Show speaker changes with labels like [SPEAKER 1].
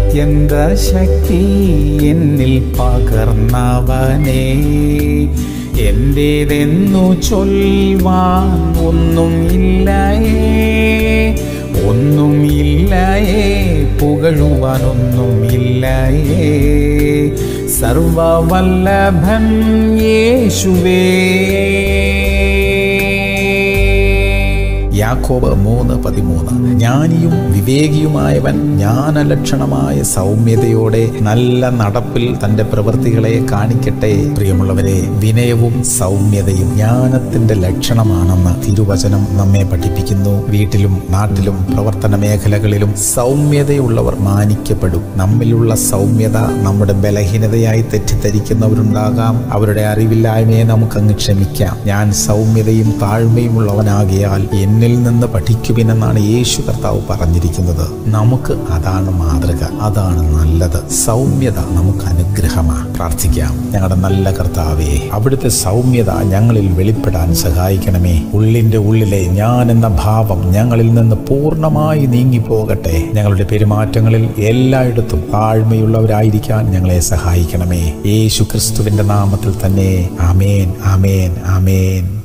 [SPEAKER 1] അത്യന്ത ശക്തി എന്നിൽ പകർന്നവനേ എന്റേതെന്നു ചൊൽവാൻ ഒന്നും ഇല്ലയേ ഒന്നും ഇല്ലയേ പുകഴുവാനൊന്നും ഇല്ലയേ സർവവല്ലഭൻ യേശുവേ യാക്കോബ് മൂന്ന് പതിമൂന്ന് ജ്ഞാനിയും വിവേകിയുമായവൻ ജ്ഞാനലക്ഷണമായ സൗമ്യതയോടെ നല്ല നടപ്പിൽ തന്റെ പ്രവൃത്തികളെ കാണിക്കട്ടെ പ്രിയമുള്ളവരെ വിനയവും സൗമ്യതയും ജ്ഞാനത്തിന്റെ ലക്ഷണമാണെന്ന് തിരുവചനം നമ്മെ പഠിപ്പിക്കുന്നു വീട്ടിലും നാട്ടിലും പ്രവർത്തന മേഖലകളിലും സൗമ്യതയുള്ളവർ മാനിക്കപ്പെടും നമ്മിലുള്ള സൗമ്യത നമ്മുടെ ബലഹീനതയായി തെറ്റിദ്ധരിക്കുന്നവരുണ്ടാകാം അവരുടെ അറിവില്ലായ്മയെ നമുക്കങ്ങ് ക്ഷമിക്കാം ഞാൻ സൗമ്യതയും താഴ്മയും ഉള്ളവനാകിയാൽ എന്നിൽ നിന്ന് പഠിക്കുവിനെന്നാണ് യേശു കർത്താവ് പറഞ്ഞിരിക്കുന്നത് നമുക്ക് അതാണ് മാതൃക അതാണ് നല്ലത് സൗമ്യത നമുക്ക് അനുഗ്രഹമാണ് പ്രാർത്ഥിക്കാം ഞങ്ങളുടെ നല്ല കർത്താവേ അവിടുത്തെ സൗമ്യത ഞങ്ങളിൽ വെളിപ്പെടാൻ സഹായിക്കണമേ ഉള്ളിന്റെ ഉള്ളിലെ ഞാൻ എന്ന ഭാവം ഞങ്ങളിൽ നിന്ന് പൂർണ്ണമായി നീങ്ങിപ്പോകട്ടെ ഞങ്ങളുടെ പെരുമാറ്റങ്ങളിൽ എല്ലായിടത്തും താഴ്മയുള്ളവരായിരിക്കാൻ ഞങ്ങളെ സഹായിക്കണമേ യേശു ക്രിസ്തുവിന്റെ നാമത്തിൽ തന്നെ ആമേൻ ആമേൻ ആമേൻ